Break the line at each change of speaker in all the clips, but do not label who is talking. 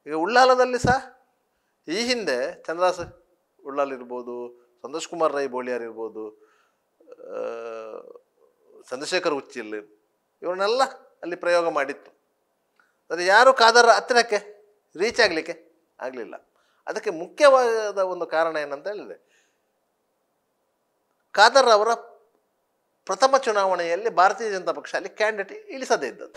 ಈಗ ಉಳ್ಳಾಲದಲ್ಲಿ ಸಹ ಈ ಹಿಂದೆ ಚಂದ್ರಾಸ್ ಉಳ್ಳಾಲ್ ಇರ್ಬೋದು ಸಂತೋಷ್ ಕುಮಾರ್ ರೈ ಬೋಳಿಯಾರ್ ಇರ್ಬೋದು ಆ, ಚಂದ್ರಶೇಖರ್ ಉಚ್ಚಿಲ್ ಇವ್ರನ್ನೆಲ್ಲ ಅಲ್ಲಿ ಪ್ರಯೋಗ ಮಾಡಿತ್ತು ಆದರೆ ಯಾರು ಕಾದರ ಹತ್ತಿರಕ್ಕೆ ರೀಚ್ ಆಗಲಿಕ್ಕೆ ಆಗಲಿಲ್ಲ ಅದಕ್ಕೆ ಮುಖ್ಯವಾದ ಒಂದು ಕಾರಣ ಏನಂತ ಹೇಳಿದ್ರೆ ಖಾದರ್ ಅವರ ಪ್ರಥಮ ಚುನಾವಣೆಯಲ್ಲಿ ಭಾರತೀಯ ಜನತಾ ಪಕ್ಷ ಅಲ್ಲಿ ಕ್ಯಾಂಡಿಡೇಟ್ ಇಳಿಸದೇ ಇದ್ದದ್ದು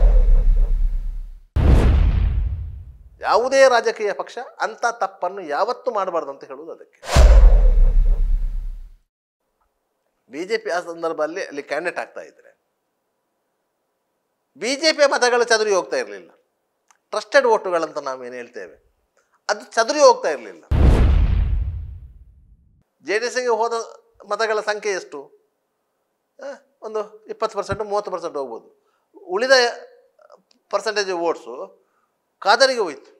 ಯಾವುದೇ ರಾಜಕೀಯ ಪಕ್ಷ ಅಂಥ ತಪ್ಪನ್ನು ಯಾವತ್ತೂ ಮಾಡಬಾರ್ದು ಅಂತ ಹೇಳುವುದು ಅದಕ್ಕೆ ಬಿ ಜೆ ಪಿ ಆ ಸಂದರ್ಭದಲ್ಲಿ ಅಲ್ಲಿ ಕ್ಯಾಂಡಿಡೇಟ್ ಆಗ್ತಾ ಇದ್ರೆ ಬಿ ಜೆ ಪಿಯ ಮತಗಳು ಚದುರಿ ಹೋಗ್ತಾ ಇರಲಿಲ್ಲ ಟ್ರಸ್ಟೆಡ್ ಓಟುಗಳಂತ ನಾವೇನು ಹೇಳ್ತೇವೆ ಅದು ಚದುರಿ ಹೋಗ್ತಾ ಇರಲಿಲ್ಲ ಜೆ ಡಿ ಎಸ್ಗೆ ಹೋದ ಮತಗಳ ಸಂಖ್ಯೆ ಎಷ್ಟು ಆ, ಒಂದು ಇಪ್ಪತ್ತು ಪರ್ಸೆಂಟ್ ಮೂವತ್ತು ಪರ್ಸೆಂಟ್ ಹೋಗ್ಬೋದು ಉಳಿದ ಪರ್ಸೆಂಟೇಜ್ ಓಟ್ಸು ಖಾದರಿಗೆ ಹೋಯ್ತು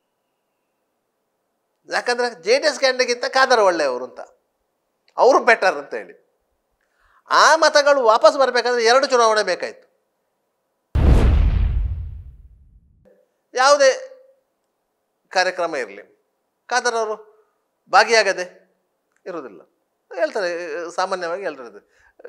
ಯಾಕಂದರೆ ಜೆ ಡಿ ಎಸ್ ಕ್ಯಾಂಡಿಗಿಂತ ಖಾದರ್ ಒಳ್ಳೆಯವರು ಅಂತ ಅವರು ಬೆಟರ್ ಅಂತ ಹೇಳಿ ಆ ಮತಗಳು ವಾಪಸ್ ಬರಬೇಕಾದ್ರೆ ಎರಡು ಚುನಾವಣೆ ಬೇಕಾಯಿತು ಯಾವುದೇ ಕಾರ್ಯಕ್ರಮ ಇರಲಿ ಖಾದರ್ ಅವರು ಭಾಗಿಯಾಗದೆ ಇರೋದಿಲ್ಲ ಹೇಳ್ತಾರೆ ಆ, ಸಾಮಾನ್ಯವಾಗಿ ಹೇಳ್ತಾರೆ ಇದು. ಆ,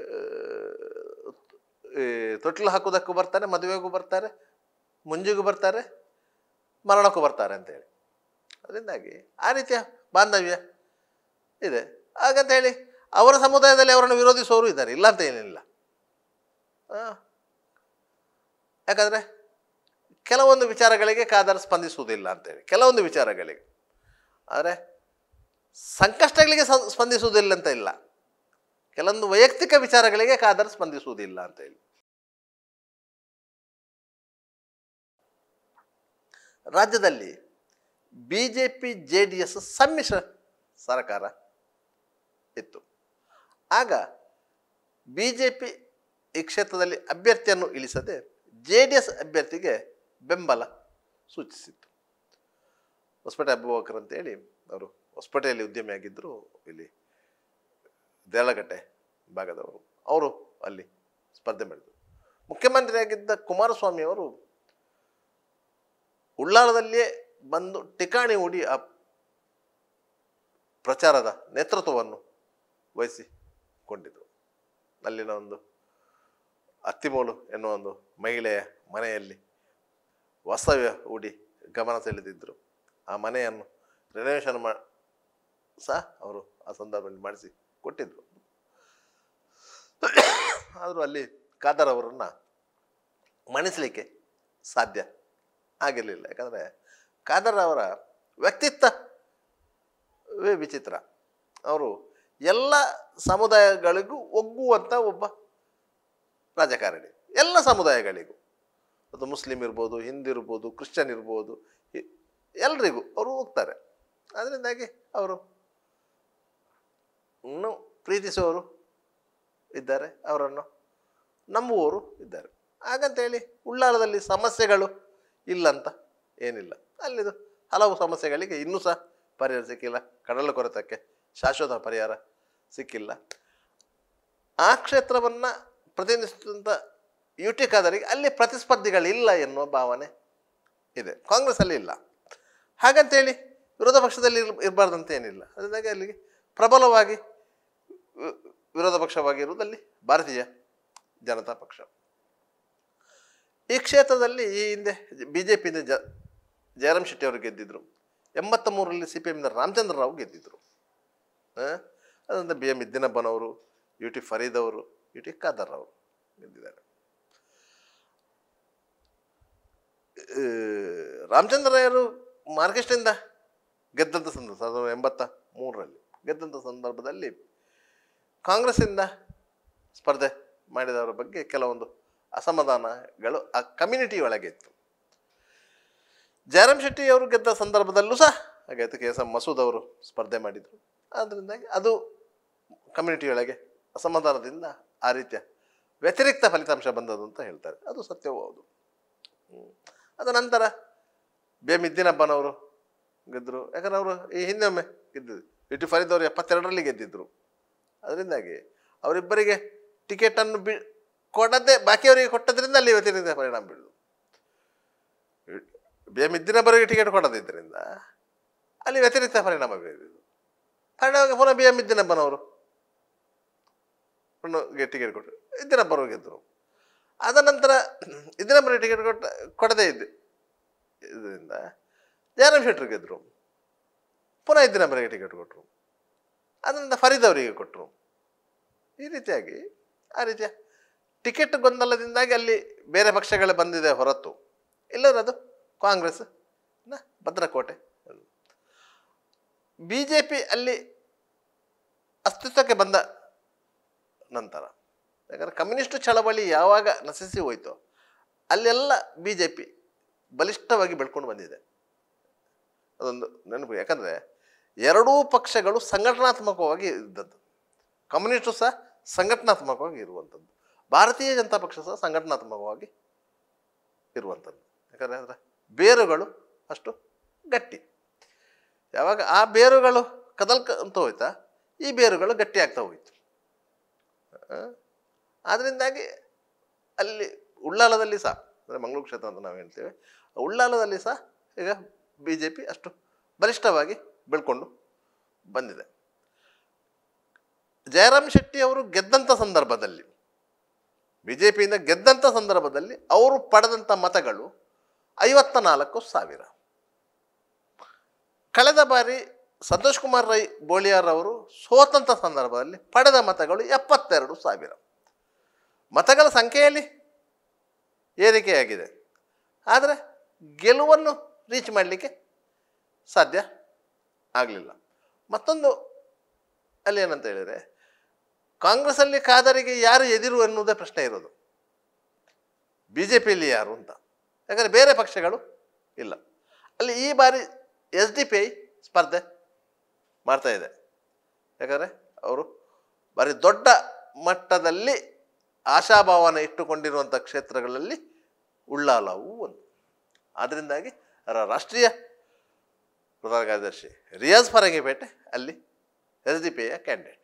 ಈ ತೊಟ್ಲು ಹಾಕೋದಕ್ಕೂ ಬರ್ತಾರೆ ಮದುವೆಗೂ ಬರ್ತಾರೆ ಮುಂಜಿಗೂ ಬರ್ತಾರೆ ಮರಣಕ್ಕೂ ಬರ್ತಾರೆ ಅಂತೇಳಿ ಅದರಿಂದಾಗಿ ಆ ರೀತಿಯ ಬಾಂಧವ್ಯ ಇದೆ ಹಾಗಂತ ಹೇಳಿ ಅವರ ಸಮುದಾಯದಲ್ಲಿ ಅವರನ್ನು ವಿರೋಧಿಸುವವರು ಇದ್ದಾರೆ ಇಲ್ಲ ಅಂತ ಏನಿಲ್ಲ ಆ, ಯಾಕಂದರೆ ಕೆಲವೊಂದು ವಿಚಾರಗಳಿಗೆ ಕಾದರ್ ಸ್ಪಂದಿಸುವುದಿಲ್ಲ ಅಂತೇಳಿ ಕೆಲವೊಂದು ವಿಚಾರಗಳಿಗೆ ಆದರೆ ಸಂಕಷ್ಟಗಳಿಗೆ ಸ- ಸ್ಪಂದಿಸುವುದಿಲ್ಲ ಅಂತ ಇಲ್ಲ ಕೆಲವೊಂದು ವೈಯಕ್ತಿಕ ವಿಚಾರಗಳಿಗೆ ಕಾದರ್ ಸ್ಪಂದಿಸುವುದಿಲ್ಲ ಅಂತೇಳಿ ರಾಜ್ಯದಲ್ಲಿ B J P J D S ಸಮ್ಮಿಶ್ರ ಸರ್ಕಾರ ಇತ್ತು ಆಗ ಬಿ ಜೆ ಪಿ ಈ ಕ್ಷೇತ್ರದಲ್ಲಿ ಅಭ್ಯರ್ಥಿಯನ್ನು ಇಳಿಸದೆ ಜೆ ಡಿ ಎಸ್ ಅಭ್ಯರ್ಥಿಗೆ ಬೆಂಬಲ ಸೂಚಿಸಿತ್ತು ಹೊಸಪೇಟೆ ಅಬೂಬಕರ್ ಅಂತೇಳಿ ಅವರು ಹೊಸಪೇಟೆಯಲ್ಲಿ ಉದ್ಯಮಿಯಾಗಿದ್ದರು ಇಲ್ಲಿ ದೇಳಗಟ್ಟೆ ಭಾಗದವರು ಅವರು ಅಲ್ಲಿ ಸ್ಪರ್ಧೆ ಮಾಡಿದರು ಮುಖ್ಯಮಂತ್ರಿಯಾಗಿದ್ದ ಕುಮಾರಸ್ವಾಮಿ ಅವರು ಉಳ್ಳಾಲದಲ್ಲಿಯೇ ಬಂದು ಠಿಕಾಣಿ ಹೂಡಿ ಆ ಪ್ರಚಾರದ ನೇತೃತ್ವವನ್ನು ವಹಿಸಿಕೊಂಡಿದ್ದರು ಅಲ್ಲಿನ ಒಂದು ಅತ್ತಿಮೋಲು ಎನ್ನುವ ಒಂದು ಮಹಿಳೆಯ ಮನೆಯಲ್ಲಿ ವಾಸ್ತವ್ಯ ಹೂಡಿ ಗಮನ ಸೆಳೆದಿದ್ದರು ಆ ಮನೆಯನ್ನು ರಿನೋವೇಷನ್ ಮಾ ಸಹ ಅವರು ಆ ಸಂದರ್ಭದಲ್ಲಿ ಮಾಡಿಸಿ ಕೊಟ್ಟಿದ್ದರು ಆದರೂ ಅಲ್ಲಿ ಖಾದರ್ ಅವರನ್ನು ಮಣಿಸಲಿಕ್ಕೆ ಸಾಧ್ಯ ಆಗಿರಲಿಲ್ಲ ಯಾಕಂದರೆ ಖಾದರ್ ಅವರ ವ್ಯಕ್ತಿತ್ವವೇ ವಿಚಿತ್ರ ಅವರು ಎಲ್ಲ ಸಮುದಾಯಗಳಿಗೂ ಒಗ್ಗುವಂಥ ಒಬ್ಬ ರಾಜಕಾರಣಿ ಎಲ್ಲ ಸಮುದಾಯಗಳಿಗೂ ಅದು ಮುಸ್ಲಿಂ ಇರ್ಬೋದು ಹಿಂದೂ ಇರ್ಬೋದು ಕ್ರಿಶ್ಚಿಯನ್ ಇರ್ಬೋದು ಇ- ಎಲ್ರಿಗೂ ಅವರು ಹೋಗ್ತಾರೆ ಅದರಿಂದಾಗಿ ಅವರು ಇನ್ನೂ ಪ್ರೀತಿಸುವವರು ಇದ್ದಾರೆ ಅವರನ್ನು ನಂಬುವವರು ಇದ್ದಾರೆ ಹಾಗಂತೇಳಿ ಉಳ್ಳಾಲದಲ್ಲಿ ಸಮಸ್ಯೆಗಳು ಇಲ್ಲಂತ ಏನಿಲ್ಲ ಅಲ್ಲಿದು ಹಲವು ಸಮಸ್ಯೆಗಳಿಗೆ ಇನ್ನೂ ಸಹ ಪರಿಹಾರ ಸಿಕ್ಕಿಲ್ಲ ಕಡಲ ಕೊರೆತಕ್ಕೆ ಶಾಶ್ವತ ಪರಿಹಾರ ಸಿಕ್ಕಿಲ್ಲ ಆ ಕ್ಷೇತ್ರವನ್ನು ಪ್ರತಿನಿಧಿಸಿದಂಥ ಯು ಟಿ ಖಾದರಿಗೆ ಅಲ್ಲಿ ಪ್ರತಿಸ್ಪರ್ಧಿಗಳಿಲ್ಲ ಎನ್ನುವ ಭಾವನೆ ಇದೆ ಕಾಂಗ್ರೆಸ್ಸಲ್ಲಿ ಇಲ್ಲ ಹಾಗಂತೇಳಿ ವಿರೋಧ ಪಕ್ಷದಲ್ಲಿ ಇರ್ ಇರಬಾರ್ದಂತ ಏನಿಲ್ಲ ಅದರಿಂದಾಗಿ ಅಲ್ಲಿಗೆ ಪ್ರಬಲವಾಗಿ ವಿ- ವಿರೋಧ ಪಕ್ಷವಾಗಿರುವುದಲ್ಲಿ ಭಾರತೀಯ ಜನತಾ ಪಕ್ಷ ಈ ಕ್ಷೇತ್ರದಲ್ಲಿ ಈ ಹಿಂದೆ ಬಿ ಜೆ ಪಿಯಿಂದ ಜ ಜಯರಾಮ್ ಶೆಟ್ಟಿ ಅವರು ಗೆದ್ದಿದ್ರು ಎಂಬತ್ತ ಮೂರರಲ್ಲಿ ಸಿ ಪಿ ಎಮ್ನ ರಾಮಚಂದ್ರ ರಾವ್ ಗೆದ್ದಿದ್ರು ಅದರಿಂದ ಬಿ ಎಂ ಇದ್ದಿನಬ್ಬನವರು ಯು ಟಿ ಫರೀದ್ ಅವರು ಯು ಟಿ ಖಾದರ್ ಅವರು ಗೆದ್ದಿದ್ದಾರೆ ಆ, ರಾಮಚಂದ್ರ ರಾಯರು ಮಾರ್ಕೆಸ್ಟಿಂದ ಗೆದ್ದಂಥ ಸಂದರ್ಭ ಸಾವಿರದ ಒಂಬೈನೂರ ಎಂಬತ್ತ ಮೂರರಲ್ಲಿ ಗೆದ್ದಂಥ ಸಂದರ್ಭದಲ್ಲಿ ಕಾಂಗ್ರೆಸ್ಸಿಂದ ಸ್ಪರ್ಧೆ ಮಾಡಿದವರ ಬಗ್ಗೆ ಕೆಲವೊಂದು ಅಸಮಾಧಾನಗಳು ಆ ಕಮ್ಯುನಿಟಿ ಒಳಗೆ ಇತ್ತು ಜಯರಾಮ್ ಶೆಟ್ಟಿ ಅವರು ಗೆದ್ದ ಸಂದರ್ಭದಲ್ಲೂ ಸಹ ಹಾಗಾಯ್ತು ಕೆ ಎಸ್ ಎಂ ಮಸೂದ್ ಅವರು ಸ್ಪರ್ಧೆ ಮಾಡಿದರು ಆದ್ದರಿಂದಾಗಿ ಅದು ಕಮ್ಯುನಿಟಿಯೊಳಗೆ ಅಸಮಾಧಾನದಿಂದ ಆ ರೀತಿಯ ವ್ಯತಿರಿಕ್ತ ಫಲಿತಾಂಶ ಬಂದದ್ದು ಅಂತ ಹೇಳ್ತಾರೆ ಅದು ಸತ್ಯವೂ ಹೌದು ಹ್ಮ್. ಅದ ನಂತರ ಬೇಮಿದ್ದೀನಪ್ಪನವರು ಗೆದ್ದರು ಯಾಕಂದ್ರೆ ಅವರು ಈ ಹಿಂದೆ ಒಮ್ಮೆ ಗೆದ್ದಿದ್ದು ಇಟಿ ಫರೀದ್ ಅವರು ಎಪ್ಪತ್ತೆರಡರಲ್ಲಿ ಗೆದ್ದಿದ್ದರು ಅದರಿಂದಾಗಿ ಅವರಿಬ್ಬರಿಗೆ ಟಿಕೆಟನ್ನು ಬಿ ಕೊಡದೆ ಬಾಕಿಯವರಿಗೆ ಕೊಟ್ಟದ್ರಿಂದ ಅಲ್ಲಿ ವ್ಯತಿರಿಕ್ತ ಪರಿಣಾಮ ಬೀಳುದು ಬಿ ಎಂ ಇದ್ದಿನಬ್ಬರಿಗೆ ಟಿಕೆಟ್ ಕೊಡದಿದ್ದರಿಂದ ಅಲ್ಲಿ ವ್ಯತಿರಿಕ್ತ ಪರಿಣಾಮ ಬೀರಿದ್ದು ಪರಿಣಾಮಕ್ಕೆ ಪುನಃ ಬಿ ಎಂ ಇದ್ದಿನಬ್ಬನವರು ಪುನಃ ಟಿಕೆಟ್ ಕೊಟ್ಟರು ಇದ್ದಿನಬ್ಬರು ಗೆದ್ದರು ಅದ ನಂತರ ಇದ್ದಿನಬ್ಬರಿಗೆ ಟಿಕೆಟ್ ಕೊಟ್ಟ ಕೊಡದೇ ಇದ್ದು ಇದರಿಂದ ಜಯರಾಮ್ ಶೆಟ್ಟರು ಗೆದ್ದರು ಪುನಃ ಇದ್ದಿನಬ್ಬರಿಗೆ ಟಿಕೆಟ್ ಕೊಟ್ಟರು ಅದರಿಂದ ಫರೀದ್ ಅವರಿಗೆ ಕೊಟ್ಟರು ಈ ರೀತಿಯಾಗಿ ಆ ರೀತಿಯ ಟಿಕೆಟ್ ಗೊಂದಲದಿಂದಾಗಿ ಅಲ್ಲಿ ಬೇರೆ ಪಕ್ಷಗಳು ಬಂದಿದೆ ಹೊರತು ಇಲ್ಲದ್ರೆ ಅದು ಕಾಂಗ್ರೆಸ್ ನ ಭದ್ರಕೋಟೆ ಬಿ ಜೆ ಪಿ ಅಲ್ಲಿ ಅಸ್ತಿತ್ವಕ್ಕೆ ಬಂದ ನಂತರ ಯಾಕಂದರೆ ಕಮ್ಯುನಿಸ್ಟ್ ಚಳವಳಿ ಯಾವಾಗ ನಶಿಸಿ ಹೋಯಿತೋ ಅಲ್ಲೆಲ್ಲ ಬಿ ಜೆ ಪಿ ಬಲಿಷ್ಠವಾಗಿ ಬೆಳ್ಕೊಂಡು ಬಂದಿದೆ ಅದೊಂದು ನೆನಪು ಯಾಕಂದರೆ ಎರಡೂ ಪಕ್ಷಗಳು ಸಂಘಟನಾತ್ಮಕವಾಗಿ ಇದ್ದದ್ದು ಕಮ್ಯುನಿಸ್ಟು ಸಹ ಸಂಘಟನಾತ್ಮಕವಾಗಿ ಇರುವಂಥದ್ದು ಭಾರತೀಯ ಜನತಾ ಪಕ್ಷ ಸಹ ಸಂಘಟನಾತ್ಮಕವಾಗಿ ಇರುವಂಥದ್ದು ಯಾಕಂದರೆ ಅದರ ಬೇರುಗಳು ಅಷ್ಟು ಗಟ್ಟಿ ಯಾವಾಗ ಆ ಬೇರುಗಳು ಕದಲ್ಕಂತ ಹೋಯ್ತಾ ಈ ಬೇರುಗಳು ಗಟ್ಟಿ ಆಗ್ತಾ ಹೋಯ್ತು ಆ? ಆದ್ರಿಂದಾಗಿ ಅಲ್ಲಿ ಉಳ್ಳಾಲದಲ್ಲಿ ಸಹ ಅಂದರೆ ಮಂಗಳೂರು ಕ್ಷೇತ್ರ ಅಂತ ನಾವು ಹೇಳ್ತೇವೆ ಉಳ್ಳಾಲದಲ್ಲಿ ಸಹ ಈಗ ಬಿ ಜೆ ಪಿ ಅಷ್ಟು ಬಲಿಷ್ಠವಾಗಿ ಬೆಳ್ಕೊಂಡು ಬಂದಿದೆ ಜಯರಾಮ್ ಶೆಟ್ಟಿ ಅವರು ಗೆದ್ದಂಥ ಸಂದರ್ಭದಲ್ಲಿ ಬಿ ಜೆ ಪಿಯಿಂದ ಗೆದ್ದಂಥ ಸಂದರ್ಭದಲ್ಲಿ ಅವರು ಪಡೆದಂಥ ಮತಗಳು ಐವತ್ತ ನಾಲ್ಕು ಸಾವಿರ ಕಳೆದ ಬಾರಿ ಸಂತೋಷ್ ಕುಮಾರ್ ರೈ ಬೋಳಿಯಾರ್ ಅವರು ಸೋತಂಥ ಸಂದರ್ಭದಲ್ಲಿ ಪಡೆದ ಮತಗಳು ಎಪ್ಪತ್ತೆರಡು ಸಾವಿರ ಮತಗಳ ಸಂಖ್ಯೆಯಲ್ಲಿ ಏರಿಕೆಯಾಗಿದೆ ಆದರೆ ಗೆಲುವನ್ನು ರೀಚ್ ಮಾಡಲಿಕ್ಕೆ ಸಾಧ್ಯ ಆಗಲಿಲ್ಲ ಮತ್ತೊಂದು ಅಲ್ಲಿ ಏನಂತ ಹೇಳಿದರೆ ಕಾಂಗ್ರೆಸ್ಸಲ್ಲಿ ಖಾದರಿಗೆ ಯಾರು ಎದುರು ಎನ್ನುವುದೇ ಪ್ರಶ್ನೆ ಇರೋದು ಬಿ ಜೆ ಪಿಯಲ್ಲಿ ಯಾರು ಅಂತ ಯಾಕಂದರೆ ಬೇರೆ ಪಕ್ಷಗಳು ಇಲ್ಲ ಅಲ್ಲಿ ಈ ಬಾರಿ ಎಸ್ ಡಿ ಪಿ ಐ ಸ್ಪರ್ಧೆ ಮಾಡ್ತಾ ಇದೆ ಯಾಕಂದರೆ ಅವರು ಬಾರಿ ದೊಡ್ಡ ಮಟ್ಟದಲ್ಲಿ ಆಶಾಭಾವನೆ ಇಟ್ಟುಕೊಂಡಿರುವಂಥ ಕ್ಷೇತ್ರಗಳಲ್ಲಿ ಉಳ್ಳಾಲವು ಒಂದು ಆದ್ದರಿಂದಾಗಿ ಅವರ ರಾಷ್ಟ್ರೀಯ ಪ್ರಧಾನ ಕಾರ್ಯದರ್ಶಿ ರಿಯಾಜ್ ಫರಂಗಿಪೇಟೆ ಅಲ್ಲಿ ಎಸ್ ಡಿ ಪಿ ಐಯ ಕ್ಯಾಂಡಿಡೇಟ್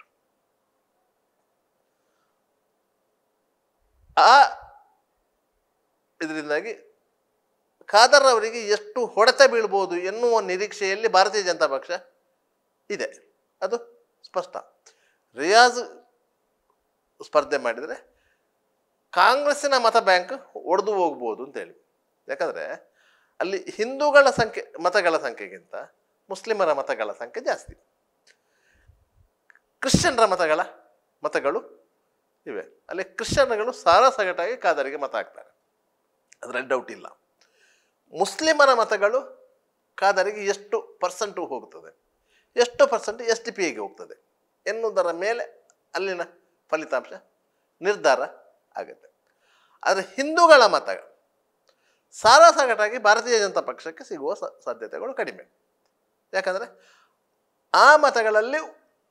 ಆ ಇದರಿಂದಾಗಿ ಖಾದರ್ ಅವರಿಗೆ ಎಷ್ಟು ಹೊಡೆತ ಬೀಳ್ಬೋದು ಎನ್ನುವ ನಿರೀಕ್ಷೆಯಲ್ಲಿ ಭಾರತೀಯ ಜನತಾ ಪಕ್ಷ ಇದೆ ಅದು ಸ್ಪಷ್ಟ ರಿಯಾಜ್ ಸ್ಪರ್ಧೆ ಮಾಡಿದರೆ ಕಾಂಗ್ರೆಸ್ಸಿನ ಮತ ಬ್ಯಾಂಕ್ ಒಡೆದು ಹೋಗ್ಬೋದು ಅಂತೇಳಿ ಯಾಕಂದರೆ ಅಲ್ಲಿ ಹಿಂದೂಗಳ ಸಂಖ್ಯೆ ಮತಗಳ ಸಂಖ್ಯೆಗಿಂತ ಮುಸ್ಲಿಮರ ಮತಗಳ ಸಂಖ್ಯೆ ಜಾಸ್ತಿ ಕ್ರಿಶ್ಚಿಯನ್ರ ಮತಗಳ ಮತಗಳು ಇವೆ ಅಲ್ಲಿ ಕ್ರಿಶ್ಚಿಯನ್ಗಳು ಸಾರಾಸಗಟಾಗಿ ಕಾದರಿಗೆ ಮತ ಹಾಕ್ತಾರೆ ಅದರಲ್ಲಿ ಡೌಟ್ ಇಲ್ಲ ಮುಸ್ಲಿಮರ ಮತಗಳು ಕಾದರಿಗೆ ಎಷ್ಟು ಪರ್ಸೆಂಟು ಹೋಗ್ತದೆ ಎಷ್ಟು ಪರ್ಸೆಂಟ್ ಎಸ್ ಟಿ ಪಿ ಐಗೆ ಹೋಗ್ತದೆ ಎನ್ನುವುದರ ಮೇಲೆ ಅಲ್ಲಿನ ಫಲಿತಾಂಶ ನಿರ್ಧಾರ ಆಗುತ್ತೆ ಆದರೆ ಹಿಂದೂಗಳ ಮತ ಸಾರಾಸಗಟಾಗಿ ಭಾರತೀಯ ಜನತಾ ಪಕ್ಷಕ್ಕೆ ಸಿಗುವ ಸ- ಸಾಧ್ಯತೆಗಳು ಕಡಿಮೆ ಯಾಕಂದರೆ ಆ ಮತಗಳಲ್ಲಿ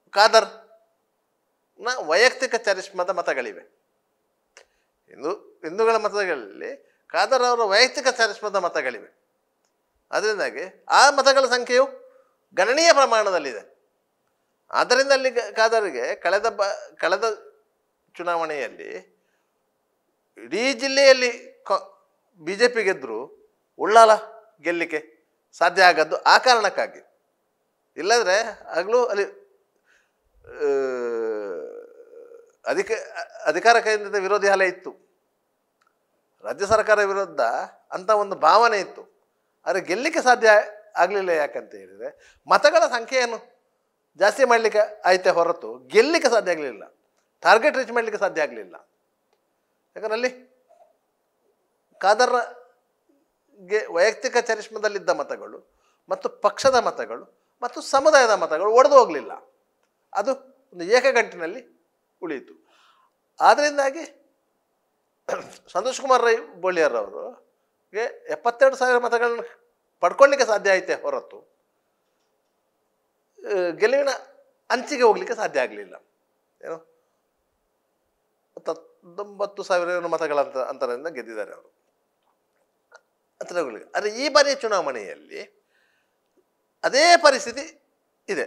ಖಾದರ್ನ ವೈಯಕ್ತಿಕ ಚರಿಷ್ಮದ ಮತಗಳಿವೆ ಹಿಂದೂ ಹಿಂದೂಗಳ ಮತಗಳಲ್ಲಿ ಖಾದರ್ ಅವರ ವೈಯಕ್ತಿಕ ಚರಿಷ್ಮದ ಮತಗಳಿವೆ ಅದರಿಂದಾಗಿ ಆ ಮತಗಳ ಸಂಖ್ಯೆಯು ಗಣನೀಯ ಪ್ರಮಾಣದಲ್ಲಿದೆ ಆದ್ದರಿಂದ ಅಲ್ಲಿ ಗ- ಖಾದರ್ಗೆ ಕಳೆದ ಬ ಕಳೆದ ಚುನಾವಣೆಯಲ್ಲಿ ಇಡೀ ಜಿಲ್ಲೆಯಲ್ಲಿ ಬಿ ಜೆ ಪಿ ಗೆದ್ದರು ಉಳ್ಳಾಲ ಗೆಲ್ಲಿಕ್ಕೆ ಸಾಧ್ಯ ಆಗದ್ದು ಆ ಕಾರಣಕ್ಕಾಗಿ ಇಲ್ಲದ್ರೆ ಆಗಲೂ ಅಲ್ಲಿ ಆ, ಅಧಿಕ ಅಧಿಕಾರ ಕೇಂದ್ರದ ವಿರೋಧಿ ಅಲೆ ಇತ್ತು ರಾಜ್ಯ ಸರ್ಕಾರ ವಿರುದ್ಧ ಅಂತ ಒಂದು ಭಾವನೆ ಇತ್ತು ಆದರೆ ಗೆಲ್ಲಿಕ್ಕೆ ಸಾಧ್ಯ ಆಗಲಿಲ್ಲ ಯಾಕಂತ ಹೇಳಿದರೆ ಮತಗಳ ಸಂಖ್ಯೆಯನ್ನು ಜಾಸ್ತಿ ಮಾಡಲಿಕ್ಕೆ ಆಯ್ತೆ ಹೊರತು ಗೆಲ್ಲಿಕ್ಕೆ ಸಾಧ್ಯ ಆಗಲಿಲ್ಲ ಟಾರ್ಗೆಟ್ ರೀಚ್ ಮಾಡಲಿಕ್ಕೆ ಸಾಧ್ಯ ಆಗಲಿಲ್ಲ ಯಾಕಂದ್ರೆ ಅಲ್ಲಿ ಖಾದರ್ಗೆ ವೈಯಕ್ತಿಕ ಚರಿಷ್ಮದಲ್ಲಿದ್ದ ಮತಗಳು ಮತ್ತು ಪಕ್ಷದ ಮತಗಳು ಮತ್ತು ಸಮುದಾಯದ ಮತಗಳು ಒಡೆದು ಹೋಗಲಿಲ್ಲ ಅದು ಒಂದು ಏಕಗಂಟಿನಲ್ಲಿ ಉಳಿಯಿತು ಆದ್ದರಿಂದಾಗಿ ಸಂತೋಷ್ ಕುಮಾರ್ ರೈ ಬೋಳಿಯರ್ ಅವರಿಗೆ ಎಪ್ಪತ್ತೆರಡು ಸಾವಿರ ಮತಗಳನ್ನು ಪಡ್ಕೊಳ್ಳಿಕ್ಕೆ ಸಾಧ್ಯ ಐತೆ ಹೊರತು ಆ, ಗೆಲುವಿನ ಅಂಚಿಗೆ ಹೋಗಲಿಕ್ಕೆ ಸಾಧ್ಯ ಆಗಲಿಲ್ಲ ಏನು ಹತ್ತೊಂಬತ್ತು ಸಾವಿರ ಏನೋ ಮತಗಳ ಅಂತ ಅಂತರದಿಂದ ಗೆದ್ದಿದ್ದಾರೆ ಅವರು ಅಂತರಗಳಿಗೆ ಆದರೆ ಈ ಬಾರಿಯ ಚುನಾವಣೆಯಲ್ಲಿ ಅದೇ ಪರಿಸ್ಥಿತಿ ಇದೆ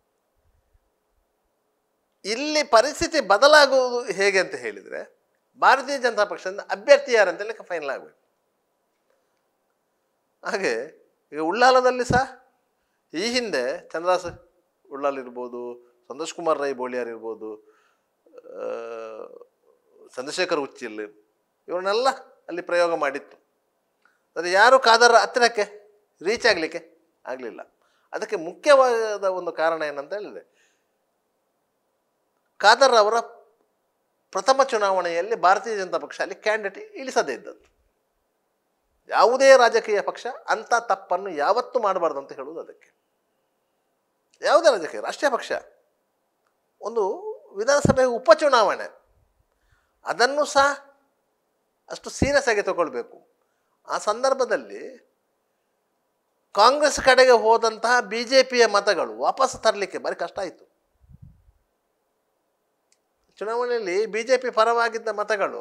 ಇಲ್ಲಿ ಪರಿಸ್ಥಿತಿ ಬದಲಾಗುವುದು ಹೇಗೆ ಅಂತ ಹೇಳಿದರೆ ಭಾರತೀಯ ಜನತಾ ಪಕ್ಷದಿಂದ ಅಭ್ಯರ್ಥಿ ಯಾರಂತೇಳಿ ಫೈನಲ್ ಆಗಬೇಕು ಹಾಗೆ ಈಗ ಉಳ್ಳಾಲದಲ್ಲಿ ಸಹ ಈ ಹಿಂದೆ ಚಂದ್ರಾಸ್ ಉಳ್ಳಾಲ್ ಇರ್ಬೋದು ಸಂತೋಷ್ ಕುಮಾರ್ ರೈ ಬೋಳಿಯಾರ್ ಇರ್ಬೋದು ಆ, ಚಂದ್ರಶೇಖರ್ ಉಚ್ಚಿಲ್ ಇವರನ್ನೆಲ್ಲ ಅಲ್ಲಿ ಪ್ರಯೋಗ ಮಾಡಿತ್ತು ಆದರೆ ಯಾರು ಕಾದರ ಹತ್ತಿರಕ್ಕೆ ರೀಚ್ ಆಗಲಿಕ್ಕೆ ಆಗಲಿಲ್ಲ ಅದಕ್ಕೆ ಮುಖ್ಯವಾದ ಒಂದು ಕಾರಣ ಏನಂತ ಹೇಳಿದ್ರೆ ಖಾದರ್ ಅವರ ಪ್ರಥಮ ಚುನಾವಣೆಯಲ್ಲಿ ಭಾರತೀಯ ಜನತಾ ಪಕ್ಷ ಅಲ್ಲಿ ಕ್ಯಾಂಡಿಡೇಟ್ ಇಳಿಸದೇ ಇದ್ದದ್ದು ಯಾವುದೇ ರಾಜಕೀಯ ಪಕ್ಷ ಅಂಥ ತಪ್ಪನ್ನು ಯಾವತ್ತೂ ಮಾಡಬಾರ್ದು ಅಂತ ಹೇಳುವುದು ಅದಕ್ಕೆ ಯಾವುದೇ ರಾಜಕೀಯ ರಾಷ್ಟ್ರೀಯ ಪಕ್ಷ ಒಂದು ವಿಧಾನಸಭೆ ಉಪಚುನಾವಣೆ ಅದನ್ನು ಸಹ ಅಷ್ಟು ಸೀರಿಯಸ್ ಆಗಿ ತಗೊಳ್ಬೇಕು ಆ ಸಂದರ್ಭದಲ್ಲಿ ಕಾಂಗ್ರೆಸ್ ಕಡೆಗೆ ಹೋದಂತಹ ಬಿ ಜೆ ಪಿಯ ಮತಗಳು ವಾಪಸ್ ತರಲಿಕ್ಕೆ ಭಾರಿ ಕಷ್ಟ ಆಯಿತು ಚುನಾವಣೆಯಲ್ಲಿ ಬಿ ಜೆ ಪಿ ಪರವಾಗಿದ್ದ ಮತಗಳು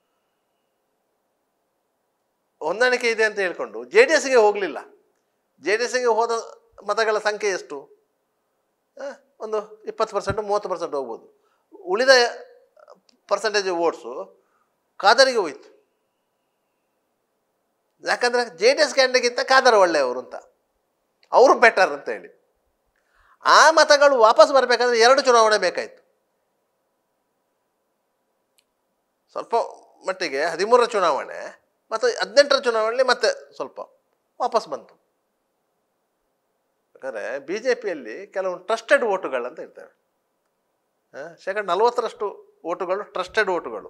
ಹೊಂದಾಣಿಕೆ ಇದೆ ಅಂತ ಹೇಳ್ಕೊಂಡು ಜೆ ಡಿ ಎಸ್ಗೆ ಹೋಗಲಿಲ್ಲ ಜೆ ಡಿ ಎಸ್ಗೆ ಹೋದ ಮತಗಳ ಸಂಖ್ಯೆ ಎಷ್ಟು ಆ, ಒಂದು ಇಪ್ಪತ್ತು ಪರ್ಸೆಂಟ್ ಮೂವತ್ತು ಪರ್ಸೆಂಟ್ ಹೋಗ್ಬೋದು ಉಳಿದ ಪರ್ಸೆಂಟೇಜ್ ವೋಟ್ಸು ಖಾದರಿಗೆ ಹೋಯಿತು ಯಾಕಂದರೆ ಜೆ ಡಿ ಎಸ್ ಕ್ಯಾಂಡಿಡೇಟ್ಗಿಂತ ಖಾದರ್ ಒಳ್ಳೆಯವರು ಅಂತ ಅವರು ಬೆಟರ್ ಅಂತ ಹೇಳಿ ಆ ಮತಗಳು ವಾಪಸ್ ಬರಬೇಕಾದ್ರೆ ಎರಡು ಚುನಾವಣೆ ಬೇಕಾಯಿತು ಸ್ವಲ್ಪ ಮಟ್ಟಿಗೆ ಹದಿಮೂರರ ಚುನಾವಣೆ ಮತ್ತು ಹದಿನೆಂಟರ ಚುನಾವಣೆಯಲ್ಲಿ ಮತ್ತೆ ಸ್ವಲ್ಪ ವಾಪಸ್ ಬಂತು ಯಾಕಂದರೆ ಬಿ ಜೆ ಪಿಯಲ್ಲಿ ಕೆಲವು ಟ್ರಸ್ಟೆಡ್ ಓಟುಗಳಂತ ಇರ್ತವೆ ಆ, ಶೇಕಡ ನಲವತ್ತರಷ್ಟು ಓಟುಗಳು ಟ್ರಸ್ಟೆಡ್ ಓಟುಗಳು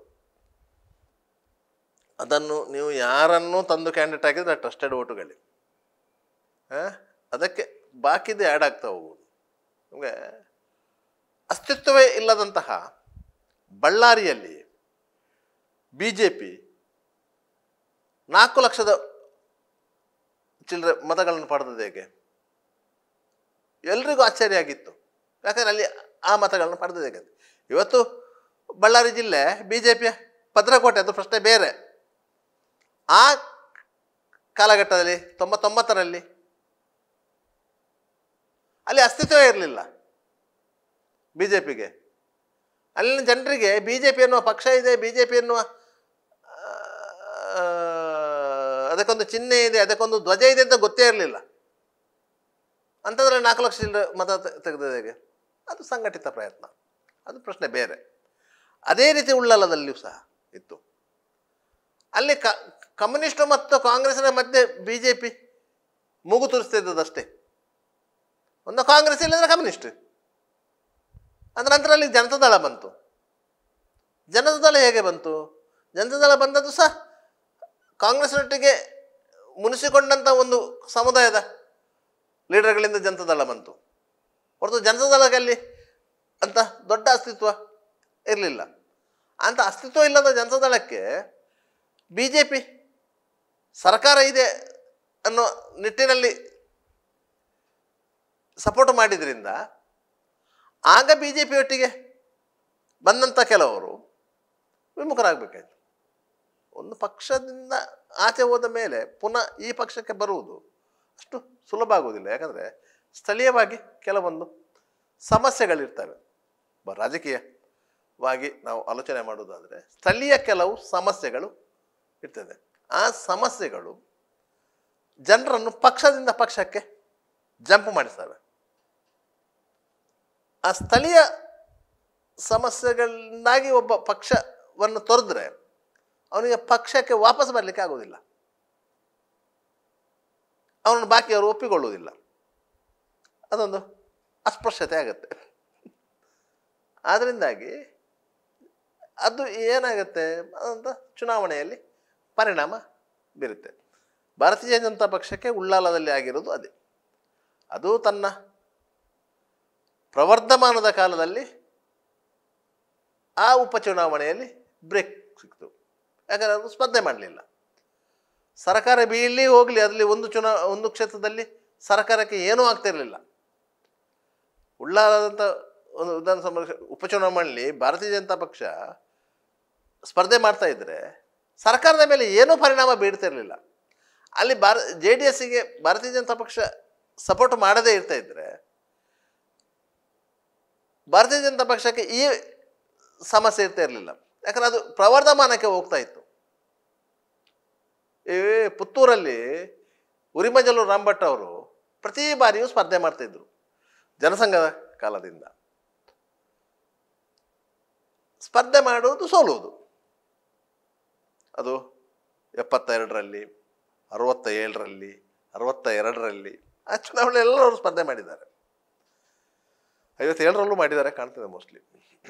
ಅದನ್ನು ನೀವು ಯಾರನ್ನೂ ತಂದು ಕ್ಯಾಂಡಿಡೇಟ್ ಹಾಕಿದ್ರೆ ಟ್ರಸ್ಟೆಡ್ ಓಟುಗಳೇ ಆ, ಅದಕ್ಕೆ ಬಾಕಿದೆ ಆ್ಯಡ್ ಆಗ್ತಾ ಹೋಗುವುದು ನಮಗೆ ಅಸ್ತಿತ್ವವೇ ಇಲ್ಲದಂತಹ ಬಳ್ಳಾರಿಯಲ್ಲಿ ಬಿ ಜೆ ಪಿ ನಾಲ್ಕು ಲಕ್ಷದ ಚಿಲ್ಲರೆ ಮತಗಳನ್ನು ಪಡೆದದ್ದು ಹೇಗೆ ಎಲ್ರಿಗೂ ಆಶ್ಚರ್ಯ ಆಗಿತ್ತು ಯಾಕಂದರೆ ಅಲ್ಲಿ ಆ ಮತಗಳನ್ನು ಪಡೆದದ್ದು ಹೇಗೆ ಅಂತ. ಇವತ್ತು ಬಳ್ಳಾರಿ ಜಿಲ್ಲೆ ಬಿ ಜೆ ಪಿಯ ಭದ್ರಕೋಟೆ ಅದು ಪ್ರಶ್ನೆ ಬೇರೆ ಆ ಕಾಲಘಟ್ಟದಲ್ಲಿ ತೊಂಬತ್ತೊಂಬತ್ತರಲ್ಲಿ ಅಲ್ಲಿ ಅಸ್ತಿತ್ವವೇ ಇರಲಿಲ್ಲ ಬಿ ಜೆ ಪಿಗೆ ಅಲ್ಲಿನ ಜನರಿಗೆ ಬಿ ಜೆ ಪಿ ಎನ್ನುವ ಪಕ್ಷ ಇದೆ ಬಿ ಜೆ ಪಿ ಎನ್ನುವ ಆ, ಅದಕ್ಕೊಂದು ಚಿಹ್ನೆ ಇದೆ ಅದಕ್ಕೊಂದು ಧ್ವಜ ಇದೆ ಅಂತ ಗೊತ್ತೇ ಇರಲಿಲ್ಲ ಅಂಥದ್ರಲ್ಲಿ ನಾಲ್ಕು ಲಕ್ಷ ಚಿಲ್ಲರೆ ಮತ ತೆ- ತೆಗೆದದ್ದು ಹೇಗೆ ಅದು ಸಂಘಟಿತ ಪ್ರಯತ್ನ ಅದು ಪ್ರಶ್ನೆ ಬೇರೆ ಅದೇ ರೀತಿ ಉಳ್ಳಾಲದಲ್ಲಿಯೂ ಸಹ ಇತ್ತು ಅಲ್ಲಿ ಕ ಕಮ್ಯುನಿಸ್ಟು ಮತ್ತು ಕಾಂಗ್ರೆಸ್ನ ಮಧ್ಯೆ ಬಿ ಜೆ ಪಿ ಮೂಗು ತೋರಿಸ್ತಿದ್ದದಷ್ಟೇ ಒಂದು ಕಾಂಗ್ರೆಸ್ ಇಲ್ಲಂದ್ರೆ ಕಮ್ಯುನಿಸ್ಟ್ ಅದರ ನಂತರ ಅಲ್ಲಿ ಜನತಾದಳ ಬಂತು ಜನತಾದಳ ಹೇಗೆ ಬಂತು ಜನತಾದಳ ಬಂದದ್ದು ಸಹ ಕಾಂಗ್ರೆಸ್ನೊಟ್ಟಿಗೆ ಮುನಿಸಿಕೊಂಡಂಥ ಒಂದು ಸಮುದಾಯದ ಲೀಡರ್ಗಳಿಂದ ಜನತಾದಳ ಬಂತು ಹೊರತು ಜನತಾದಳಕ್ಕೆ ಅಲ್ಲಿ ಅಂತ ದೊಡ್ಡ ಅಸ್ತಿತ್ವ ಇರಲಿಲ್ಲ ಅಂತ ಅಸ್ತಿತ್ವ ಇಲ್ಲದ ಜನತಾದಳಕ್ಕೆ ಬಿ ಜೆ ಪಿ ಸರ್ಕಾರ ಇದೆ ಅನ್ನೋ ನಿಟ್ಟಿನಲ್ಲಿ ಸಪೋರ್ಟ್ ಮಾಡಿದ್ರಿಂದ ಆಗ ಬಿ ಜೆ ಪಿಯೊಟ್ಟಿಗೆ ಬಂದಂಥ ಕೆಲವರು ವಿಮುಖರಾಗಬೇಕಾಯ್ತು ಒಂದು ಪಕ್ಷದಿಂದ ಆಚೆ ಹೋದ ಮೇಲೆ ಪುನಃ ಈ ಪಕ್ಷಕ್ಕೆ ಬರುವುದು ಅಷ್ಟು ಸುಲಭ ಆಗುವುದಿಲ್ಲ ಯಾಕಂದರೆ ಸ್ಥಳೀಯವಾಗಿ ಕೆಲವೊಂದು ಸಮಸ್ಯೆಗಳಿರ್ತವೆ ಬ- ರಾಜಕೀಯವಾಗಿ ನಾವು ಆಲೋಚನೆ ಮಾಡುವುದಾದರೆ ಸ್ಥಳೀಯ ಕೆಲವು ಸಮಸ್ಯೆಗಳು ಇರ್ತದೆ ಆ ಸಮಸ್ಯೆಗಳು ಜನರನ್ನು ಪಕ್ಷದಿಂದ ಪಕ್ಷಕ್ಕೆ ಜಂಪ್ ಮಾಡಿಸ್ತವೆ ಆ ಸ್ಥಳೀಯ ಸಮಸ್ಯೆಗಳಿಂದಾಗಿ ಒಬ್ಬ ಪಕ್ಷವನ್ನು ತೊರೆದ್ರೆ ಅವನಿಗೆ ಪಕ್ಷಕ್ಕೆ ವಾಪಸ್ ಬರಲಿಕ್ಕೆ ಆಗೋದಿಲ್ಲ ಅವನನ್ನು ಬಾಕಿಯವರು ಒಪ್ಪಿಕೊಳ್ಳುವುದಿಲ್ಲ ಅದೊಂದು ಅಸ್ಪೃಶ್ಯತೆ ಆಗುತ್ತೆ ಆದ್ದರಿಂದಾಗಿ ಅದು ಏನಾಗುತ್ತೆ ಅದಂತ ಚುನಾವಣೆಯಲ್ಲಿ ಪರಿಣಾಮ ಬೀರುತ್ತೆ ಭಾರತೀಯ ಜನತಾ ಪಕ್ಷಕ್ಕೆ ಉಳ್ಳಾಲದಲ್ಲಿ ಆಗಿರೋದು ಅದೇ ಅದು ತನ್ನ ಪ್ರವರ್ಧಮಾನದ ಕಾಲದಲ್ಲಿ ಆ ಉಪಚುನಾವಣೆಯಲ್ಲಿ ಬ್ರೇಕ್ ಸಿಕ್ತು ಯಾಕಂದರೆ ಅದು ಸ್ಪರ್ಧೆ ಮಾಡಲಿಲ್ಲ ಸರ್ಕಾರ ಬೀಳಿ ಹೋಗಲಿ ಅದರಲ್ಲಿ ಒಂದು ಚುನಾ ಒಂದು ಕ್ಷೇತ್ರದಲ್ಲಿ ಸರ್ಕಾರಕ್ಕೆ ಏನೂ ಆಗ್ತಿರಲಿಲ್ಲ ಉಳ್ಳಾಲದಂಥ ಒಂದು ವಿಧಾನಸಭಾ ಉಪಚುನಾವಣೆಯಲ್ಲಿ ಭಾರತೀಯ ಜನತಾ ಪಕ್ಷ ಸ್ಪರ್ಧೆ ಮಾಡ್ತಾ ಇದ್ದರೆ ಸರ್ಕಾರದ ಮೇಲೆ ಏನೂ ಪರಿಣಾಮ ಬೀಳ್ತಿರಲಿಲ್ಲ ಅಲ್ಲಿ ಭಾರ ಜೆ ಡಿ ಎಸ್ಸಿಗೆ ಭಾರತೀಯ ಜನತಾ ಪಕ್ಷ ಸಪೋರ್ಟ್ ಮಾಡದೇ ಇರ್ತಾ ಇದ್ದರೆ ಭಾರತೀಯ ಜನತಾ ಪಕ್ಷಕ್ಕೆ ಈ ಸಮಸ್ಯೆ ಇರ್ತಾ ಇರಲಿಲ್ಲ ಯಾಕಂದ್ರೆ ಅದು ಪ್ರವರ್ಧಮಾನಕ್ಕೆ ಹೋಗ್ತಾ ಇತ್ತು ಈ ಪುತ್ತೂರಲ್ಲಿ ಉರಿಮಂಜಲು ರಾಂಭಟ್ ಅವರು ಪ್ರತಿ ಬಾರಿಯೂ ಸ್ಪರ್ಧೆ ಮಾಡ್ತಿದ್ರು ಜನಸಂಘದ ಕಾಲದಿಂದ ಸ್ಪರ್ಧೆ ಮಾಡುವುದು ಸೋಲುವುದು ಅದು ಎಪ್ಪತ್ತೆರಡರಲ್ಲಿ ಅರವತ್ತ ಏಳರಲ್ಲಿ ಅರವತ್ತ ಎರಡರಲ್ಲಿ ಆ ಚುನಾವಣೆ ಎಲ್ಲರೂ ಸ್ಪರ್ಧೆ ಮಾಡಿದ್ದಾರೆ ಐವತ್ತೇಳರಲ್ಲೂ ಮಾಡಿದ್ದಾರೆ ಕಾಣ್ತದೆ ಮೋಸ್ಟ್ಲಿ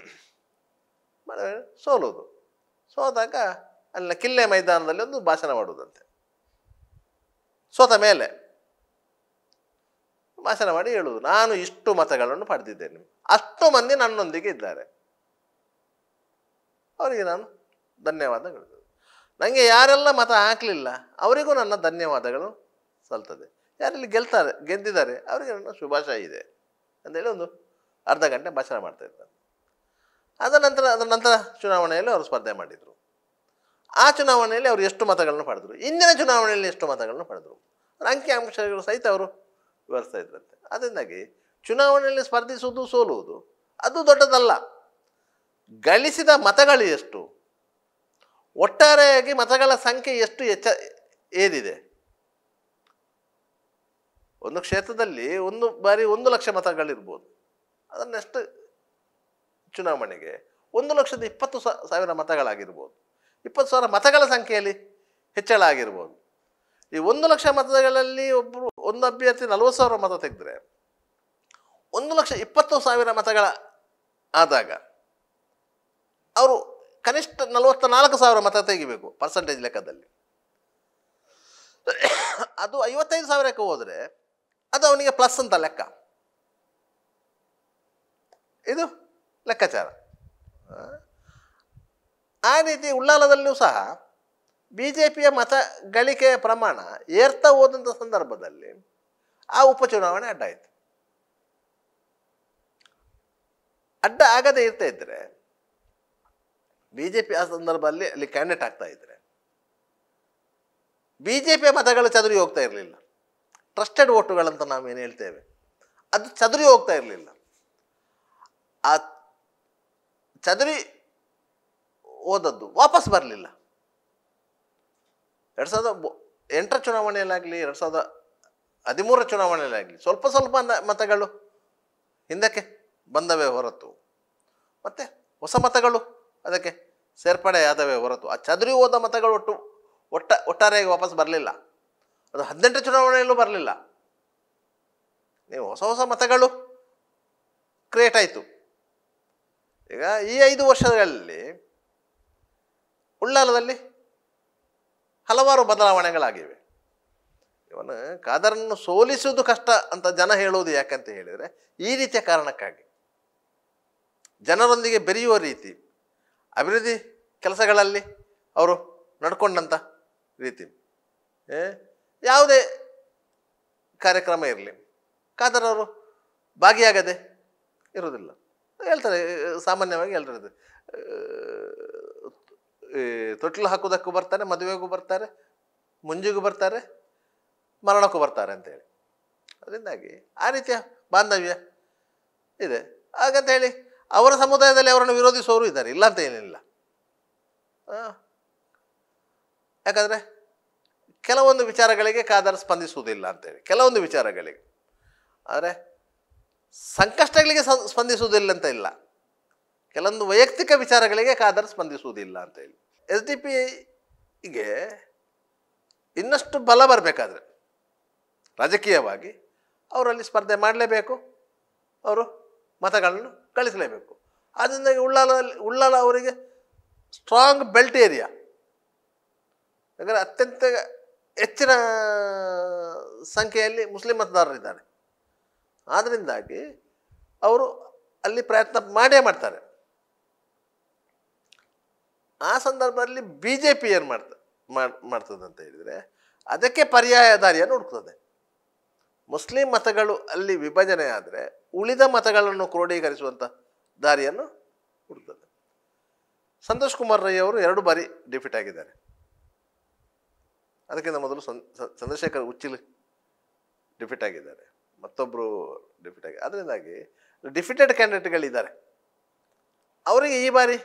ಸೋಲುವುದು ಸೋತಾಗ ಅಲ್ಲಿನ ಕಿಲ್ಲೆ ಮೈದಾನದಲ್ಲಿ ಒಂದು ಭಾಷಣ ಮಾಡುವುದಂತೆ ಸೋತ ಮೇಲೆ ಭಾಷಣ ಮಾಡಿ ಹೇಳುವುದು ನಾನು ಇಷ್ಟು ಮತಗಳನ್ನು ಪಡೆದಿದ್ದೇನೆ ಅಷ್ಟು ಮಂದಿ ನನ್ನೊಂದಿಗೆ ಇದ್ದಾರೆ ಅವರಿಗೆ ನಾನು ಧನ್ಯವಾದಗಳು ನನಗೆ ಯಾರೆಲ್ಲ ಮತ ಹಾಕಲಿಲ್ಲ ಅವರಿಗೂ ನನ್ನ ಧನ್ಯವಾದಗಳು ಸಲ್ತದೆ ಯಾರಲ್ಲಿ ಗೆಲ್ತಾರೆ ಗೆದ್ದಿದ್ದಾರೆ ಅವರಿಗೆ ನನ್ನ ಶುಭಾಶಯ ಇದೆ ಅಂತೇಳಿ ಒಂದು ಅರ್ಧ ಗಂಟೆ ಭಾಷಣ ಮಾಡ್ತಾ ಇದ್ದಾರೆ ಅದರ ನಂತರ ಅದರ ನಂತರ ಚುನಾವಣೆಯಲ್ಲಿ ಅವರು ಸ್ಪರ್ಧೆ ಮಾಡಿದರು ಆ ಚುನಾವಣೆಯಲ್ಲಿ ಅವರು ಎಷ್ಟು ಮತಗಳನ್ನು ಪಡೆದರು ಇಂದಿನ ಚುನಾವಣೆಯಲ್ಲಿ ಎಷ್ಟು ಮತಗಳನ್ನು ಪಡೆದರು ಅಂಕಿ ಅಂಶಗಳು ಸಹಿತ ಅವರು ವಿವರಿಸ್ತಾ ಇದ್ರಂತೆ ಅದರಿಂದಾಗಿ ಚುನಾವಣೆಯಲ್ಲಿ ಸ್ಪರ್ಧಿಸುವುದು ಸೋಲುವುದು ಅದು ದೊಡ್ಡದಲ್ಲ ಗಳಿಸಿದ ಮತಗಳು ಎಷ್ಟು ಒಟ್ಟಾರೆಯಾಗಿ ಮತಗಳ ಸಂಖ್ಯೆ ಎಷ್ಟು ಹೆಚ್ಚ ಏರಿದೆ ಒಂದು ಕ್ಷೇತ್ರದಲ್ಲಿ ಒಂದು ಬಾರಿ ಒಂದು ಲಕ್ಷ ಮತಗಳಿರ್ಬೋದು ಅದರ ನೆಕ್ಸ್ಟ್ ಚುನಾವಣೆಗೆ ಒಂದು ಲಕ್ಷದ ಇಪ್ಪತ್ತು ಸಾ- ಸಾವಿರ ಮತಗಳಾಗಿರ್ಬೋದು ಇಪ್ಪತ್ತು ಸಾವಿರ ಮತಗಳ ಸಂಖ್ಯೆಯಲ್ಲಿ ಹೆಚ್ಚಳ ಆಗಿರ್ಬೋದು ಈ ಒಂದು ಲಕ್ಷ ಮತಗಳಲ್ಲಿ ಒಬ್ಬರು ಒಂದು ಅಭ್ಯರ್ಥಿ ನಲವತ್ತು ಸಾವಿರ ಮತ ತೆಗೆದ್ರೆ ಒಂದು ಲಕ್ಷ ಇಪ್ಪತ್ತು ಸಾವಿರ ಮತಗಳ ಆದಾಗ ಅವರು ಕನಿಷ್ಠ ನಲವತ್ತ ನಾಲ್ಕು ಸಾವಿರ ಮತ ತೆಗಿಬೇಕು ಪರ್ಸಂಟೇಜ್ ಲೆಕ್ಕದಲ್ಲಿ ಅದು ಐವತ್ತೈದು ಸಾವಿರಕ್ಕೆ ಹೋದರೆ ಅದು ಅವನಿಗೆ ಪ್ಲಸ್ ಅಂತ ಲೆಕ್ಕ ಇದು ಲೆಕ್ಕಾಚಾರ ಆ? ಆ ರೀತಿ ಉಳ್ಳಾಲದಲ್ಲೂ ಸಹ ಬಿ ಜೆ ಪಿಯ ಮತ ಗಳಿಕೆಯ ಪ್ರಮಾಣ ಏರ್ತಾ ಹೋದಂಥ ಸಂದರ್ಭದಲ್ಲಿ ಆ ಉಪಚುನಾವಣೆ ಅಡ್ಡ ಆಯಿತು ಅಡ್ಡ ಆಗದೆ ಇರ್ತಾ ಇದ್ದರೆ ಬಿ ಜೆ ಪಿ ಆ ಸಂದರ್ಭದಲ್ಲಿ ಅಲ್ಲಿ ಕ್ಯಾಂಡಿಡೇಟ್ ಆಗ್ತಾ ಇದ್ರೆ ಬಿ ಜೆ ಪಿಯ ಮತಗಳು ಚದುರಿ ಹೋಗ್ತಾ ಇರಲಿಲ್ಲ ಟ್ರಸ್ಟೆಡ್ ಓಟುಗಳಂತ ನಾವೇನು ಹೇಳ್ತೇವೆ ಅದು ಚದುರಿ ಹೋಗ್ತಾ ಇರಲಿಲ್ಲ ಆ ಚದುರಿ ಹೋದದ್ದು ವಾಪಸ್ ಬರಲಿಲ್ಲ ಎರಡು ಸಾವಿರದ ಬೊ- ಎಂಟರ ಚುನಾವಣೆಯಲ್ಲಾಗಲಿ ಎರಡು ಸಾವಿರದ ಹದಿಮೂರರ ಚುನಾವಣೆಯಲ್ಲಾಗಲಿ ಸ್ವಲ್ಪ ಸ್ವಲ್ಪ ನ- ಮತಗಳು ಹಿಂದಕ್ಕೆ ಬಂದವೇ ಹೊರತು ಮತ್ತು ಹೊಸ ಮತಗಳು ಅದಕ್ಕೆ ಸೇರ್ಪಡೆಯಾದವೇ ಹೊರತು ಆ ಚದುರಿ ಹೋದ ಮತಗಳು ಒಟ್ಟು ಒಟ್ಟ ಒಟ್ಟಾರೆಯಾಗಿ ವಾಪಸ್ ಬರಲಿಲ್ಲ ಅದು ಹದಿನೆಂಟು ಚುನಾವಣೆಯಲ್ಲೂ ಬರಲಿಲ್ಲ ನೀವು ಹೊಸ ಹೊಸ ಮತಗಳು ಕ್ರಿಯೇಟ್ ಆಯಿತು ಈಗ ಈ ಐದು ವರ್ಷಗಳಲ್ಲಿ ಉಳ್ಳಾಲದಲ್ಲಿ ಹಲವಾರು ಬದಲಾವಣೆಗಳಾಗಿವೆ ಇವನು ಖಾದರನ್ನು ಸೋಲಿಸುವುದು ಕಷ್ಟ ಅಂತ ಜನ ಹೇಳುವುದು ಯಾಕಂತ ಹೇಳಿದರೆ ಈ ರೀತಿಯ ಕಾರಣಕ್ಕಾಗಿ ಜನರೊಂದಿಗೆ ಬೆರೆಯುವ ರೀತಿ ಅಭಿವೃದ್ಧಿ ಕೆಲಸಗಳಲ್ಲಿ ಅವರು ನಡ್ಕೊಂಡಂಥ ರೀತಿ ಏ, ಯಾವುದೇ ಕಾರ್ಯಕ್ರಮ ಇರಲಿ ಖಾದರ್ ಅವರು ಭಾಗಿಯಾಗದೆ ಇರೋದಿಲ್ಲ ಹೇಳ್ತಾರೆ ಸಾಮಾನ್ಯವಾಗಿ ಹೇಳ್ತಾರೆ ಈ ತೊಟ್ಲು ಹಾಕೋದಕ್ಕೂ ಬರ್ತಾರೆ ಮದುವೆಗೂ ಬರ್ತಾರೆ ಮುಂಜಿಗೂ ಬರ್ತಾರೆ ಮರಣಕ್ಕೂ ಬರ್ತಾರೆ ಅಂತೇಳಿ ಅದರಿಂದಾಗಿ ಆ ರೀತಿಯ ಬಾಂಧವ್ಯ ಇದೆ ಹಾಗಂತ ಹೇಳಿ ಅವರ ಸಮುದಾಯದಲ್ಲಿ ಅವರನ್ನು ವಿರೋಧಿಸುವವರು ಇದ್ದಾರೆ ಇಲ್ಲ ಅಂತ ಏನಿಲ್ಲ ಆ, ಯಾಕಂದರೆ ಕೆಲವೊಂದು ವಿಚಾರಗಳಿಗೆ ಖಾದರ್ ಸ್ಪಂದಿಸುವುದಿಲ್ಲ ಅಂತೇಳಿ ಕೆಲವೊಂದು ವಿಚಾರಗಳಿಗೆ ಆದರೆ ಸಂಕಷ್ಟಗಳಿಗೆ ಸ- ಸ್ಪಂದಿಸುವುದಿಲ್ಲ ಅಂತ ಇಲ್ಲ ಕೆಲವೊಂದು ವೈಯಕ್ತಿಕ ವಿಚಾರಗಳಿಗೆ ಖಾದರ್ ಸ್ಪಂದಿಸುವುದಿಲ್ಲ ಅಂತೇಳಿ ಎಸ್ ಡಿ ಪಿಗೆ ಇನ್ನಷ್ಟು ಬಲ ಬರಬೇಕಾದ್ರೆ ರಾಜಕೀಯವಾಗಿ ಅವರಲ್ಲಿ ಸ್ಪರ್ಧೆ ಮಾಡಲೇಬೇಕು ಅವರು ಮತಗಳನ್ನು ಗಳಿಸಲೇಬೇಕು ಆದ್ದರಿಂದ ಉಳ್ಳಾಲಲ್ಲಿ ಉಳ್ಳಾಲ ಅವರಿಗೆ ಸ್ಟ್ರಾಂಗ್ ಬೆಲ್ಟ್ ಏರಿಯಾ ಯಾಕಂದರೆ ಅತ್ಯಂತ ಹೆಚ್ಚಿನ ಸಂಖ್ಯೆಯಲ್ಲಿ ಮುಸ್ಲಿಂ ಮತದಾರರಿದ್ದಾರೆ ಆದ್ದರಿಂದಾಗಿ ಅವರು ಅಲ್ಲಿ ಪ್ರಯತ್ನ ಮಾಡೇ ಮಾಡ್ತಾರೆ ಆ ಸಂದರ್ಭದಲ್ಲಿ ಬಿ ಜೆ ಪಿ ಏನು ಮಾಡ್ತ ಮಾಡ್- ಮಾಡ್ತದೆ ಅಂತ ಹೇಳಿದರೆ ಅದಕ್ಕೆ ಪರ್ಯಾಯ ದಾರಿಯನ್ನು ಹುಡುಕ್ತದೆ ಮುಸ್ಲಿಂ ಮತಗಳು ಅಲ್ಲಿ ವಿಭಜನೆ ಆದರೆ ಉಳಿದ ಮತಗಳನ್ನು ಕ್ರೋಢೀಕರಿಸುವಂಥ ದಾರಿಯನ್ನು ಹುಡುಕ್ತದೆ ಸಂತೋಷ್ ಕುಮಾರ್ ರೈ ಅವರು ಎರಡು ಬಾರಿ ಡಿಫಿಟ್ ಆಗಿದ್ದಾರೆ ಅದಕ್ಕಿಂತ ಮೊದಲು ಸಂ ಸ- ಚಂದ್ರಶೇಖರ್ ಉಚ್ಚಿಲ್ ಡಿಫಿಟ್ ಆಗಿದ್ದಾರೆ ಮತ್ತೊಬ್ಬರು ಡಿಫಿಟ್ ಆಗಿ ಅದರಿಂದಾಗಿ ಡಿಫಿಟೆಡ್ ಕ್ಯಾಂಡಿಡೇಟ್ಗಳಿದ್ದಾರೆ ಅವರಿಗೆ ಈ ಬಾರಿ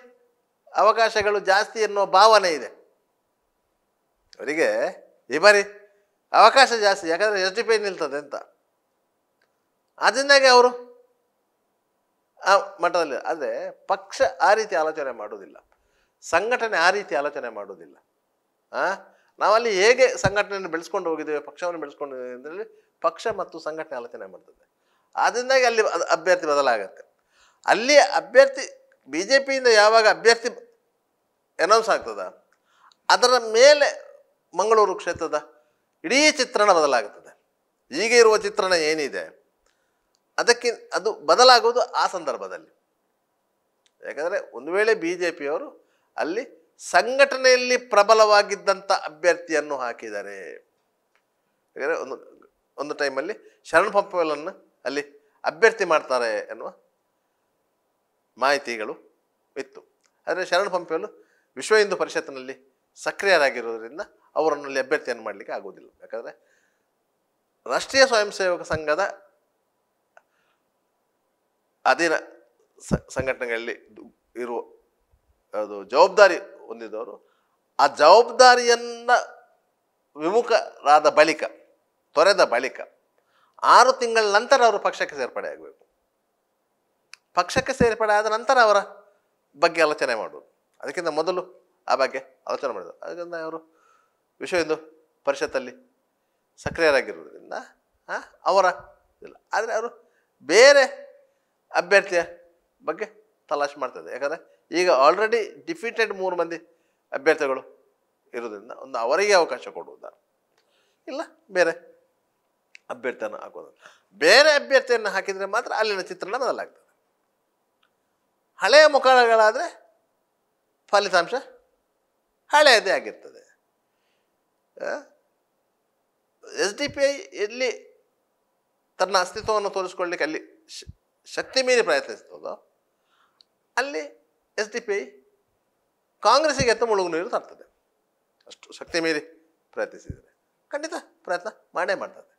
ಅವಕಾಶಗಳು ಜಾಸ್ತಿ ಎನ್ನುವ ಭಾವನೆ ಇದೆ ಅವರಿಗೆ ಈ ಬಾರಿ ಅವಕಾಶ ಜಾಸ್ತಿ ಯಾಕಂದರೆ ಎಸ್ ಡಿ ಪಿ ನಿಲ್ತದೆ ಅಂತ ಅದರಿಂದಾಗಿ ಅವರು ಆ ಮಟ್ಟದಲ್ಲಿ ಆದರೆ ಪಕ್ಷ ಆ ರೀತಿ ಆಲೋಚನೆ ಮಾಡೋದಿಲ್ಲ ಸಂಘಟನೆ ಆ ರೀತಿ ಆಲೋಚನೆ ಮಾಡೋದಿಲ್ಲ ಆ ನಾವಲ್ಲಿ ಹೇಗೆ ಸಂಘಟನೆಯನ್ನು ಬೆಳೆಸ್ಕೊಂಡು ಹೋಗಿದ್ದೇವೆ ಪಕ್ಷವನ್ನು ಬೆಳೆಸ್ಕೊಂಡು ಹೋಗಿದ್ದೇವೆ ಅಂತೇಳಿ ಪಕ್ಷ ಮತ್ತು ಸಂಘಟನೆ ಆಲೋಚನೆ ಮಾಡ್ತದೆ ಅದರಿಂದಾಗಿ ಅಲ್ಲಿ ಅದ್- ಅಭ್ಯರ್ಥಿ ಬದಲಾಗತ್ತೆ ಅಲ್ಲಿ ಅಭ್ಯರ್ಥಿ ಬಿ ಜೆ ಪಿಯಿಂದ ಯಾವಾಗ ಅಭ್ಯರ್ಥಿ ಅನೌನ್ಸ್ ಆಗ್ತದ ಅದರ ಮೇಲೆ ಮಂಗಳೂರು ಕ್ಷೇತ್ರದ ಇಡೀ ಚಿತ್ರಣ ಬದಲಾಗುತ್ತದೆ ಈಗ ಇರುವ ಚಿತ್ರಣ ಏನಿದೆ ಅದಕ್ಕೆ ಅದು ಬದಲಾಗೋದು ಆ ಸಂದರ್ಭದಲ್ಲಿ ಯಾಕಂದರೆ ಒಂದು ವೇಳೆ ಬಿ ಜೆ ಪಿಯವರು ಅಲ್ಲಿ ಸಂಘಟನೆಯಲ್ಲಿ ಪ್ರಬಲವಾಗಿದ್ದಂಥ ಅಭ್ಯರ್ಥಿಯನ್ನು ಹಾಕಿದ್ದಾರೆ ಯಾಕಂದರೆ ಒಂದು ಒಂದು ಟೈಮಲ್ಲಿ ಶರಣ್ ಪಂಪವೆಲನ್ನು ಅಲ್ಲಿ ಅಭ್ಯರ್ಥಿ ಮಾಡ್ತಾರೆ ಎನ್ನುವ ಮಾಹಿತಿಗಳು ಇತ್ತು ಆದರೆ ಶರಣ್ ಪಂಪೆಲು ವಿಶ್ವ ಹಿಂದೂ ಪರಿಷತ್ತಿನಲ್ಲಿ ಸಕ್ರಿಯರಾಗಿರೋದ್ರಿಂದ ಅವರನ್ನು ಅಲ್ಲಿ ಅಭ್ಯರ್ಥಿಯನ್ನು ಮಾಡಲಿಕ್ಕೆ ಆಗೋದಿಲ್ಲ ಯಾಕಂದರೆ ರಾಷ್ಟ್ರೀಯ ಸ್ವಯಂ ಸೇವಕ ಸಂಘದ ಅಧೀನ ಸ- ಸಂಘಟನೆಗಳಲ್ಲಿ ದು- ಇರುವ ಅದು ಜವಾಬ್ದಾರಿ ಹೊಂದಿದವರು ಆ ಜವಾಬ್ದಾರಿಯನ್ನು ವಿಮುಖರಾದ ಬಳಿಕ ತೊರೆದ ಬಳಿಕ ಆರು ತಿಂಗಳ ನಂತರ ಅವರು ಪಕ್ಷಕ್ಕೆ ಸೇರ್ಪಡೆ ಆಗಬೇಕು ಪಕ್ಷಕ್ಕೆ ಸೇರ್ಪಡೆ ಆದ ನಂತರ ಅವರ ಬಗ್ಗೆ ಆಲೋಚನೆ ಮಾಡುವುದು ಅದಕ್ಕಿಂತ ಮೊದಲು ಆ ಬಗ್ಗೆ ಆಲೋಚನೆ ಮಾಡಿದರು ಅದರಿಂದ ಅವರು ವಿಶ್ವ ಹಿಂದೂ ಪರಿಷತ್ತಲ್ಲಿ ಸಕ್ರಿಯರಾಗಿರೋದ್ರಿಂದ ಆ, ಅವರ ಇಲ್ಲ ಆದರೆ ಅವರು ಬೇರೆ ಅಭ್ಯರ್ಥಿಯ ಬಗ್ಗೆ ತಲಾಶೆ ಮಾಡ್ತದೆ ಯಾಕಂದರೆ ಈಗ ಆಲ್ರೆಡಿ ಡಿಫೀಟೆಡ್ ಮೂರು ಮಂದಿ ಅಭ್ಯರ್ಥಿಗಳು ಇರೋದ್ರಿಂದ ಒಂದು ಅವರಿಗೆ ಅವಕಾಶ ಕೊಡುವುದ ಇಲ್ಲ ಬೇರೆ ಅಭ್ಯರ್ಥಿಯನ್ನು ಹಾಕೋದು ಬೇರೆ ಅಭ್ಯರ್ಥಿಯನ್ನು ಹಾಕಿದರೆ ಮಾತ್ರ ಅಲ್ಲಿನ ಚಿತ್ರಣ ಬದಲಾಗ್ತದೆ ಹಳೆಯ ಮುಖಗಳಾದರೆ ಫಲಿತಾಂಶ ಹಳೆಯದೇ ಆಗಿರ್ತದೆ ಎಸ್ ಡಿ ಪಿ ಐ ಎಲ್ಲಿ ತನ್ನ ಅಸ್ತಿತ್ವವನ್ನು ತೋರಿಸ್ಕೊಳ್ಳಿಕ್ಕೆ ಅಲ್ಲಿ ಶ- ಶಕ್ತಿ ಮೀರಿ ಪ್ರಯತ್ನಿಸ್ತದೋ ಅಲ್ಲಿ ಎಸ್ ಡಿ ಪಿ ಐ ಕಾಂಗ್ರೆಸ್ಸಿಗೆ ಎತ್ತ ಮುಳುಗು ನೀರು ತರ್ತದೆ ಅಷ್ಟು ಶಕ್ತಿ ಮೀರಿ ಪ್ರಯತ್ನಿಸಿದರೆ ಖಂಡಿತ ಪ್ರಯತ್ನ ಮಾಡೇ ಮಾಡ್ತದೆ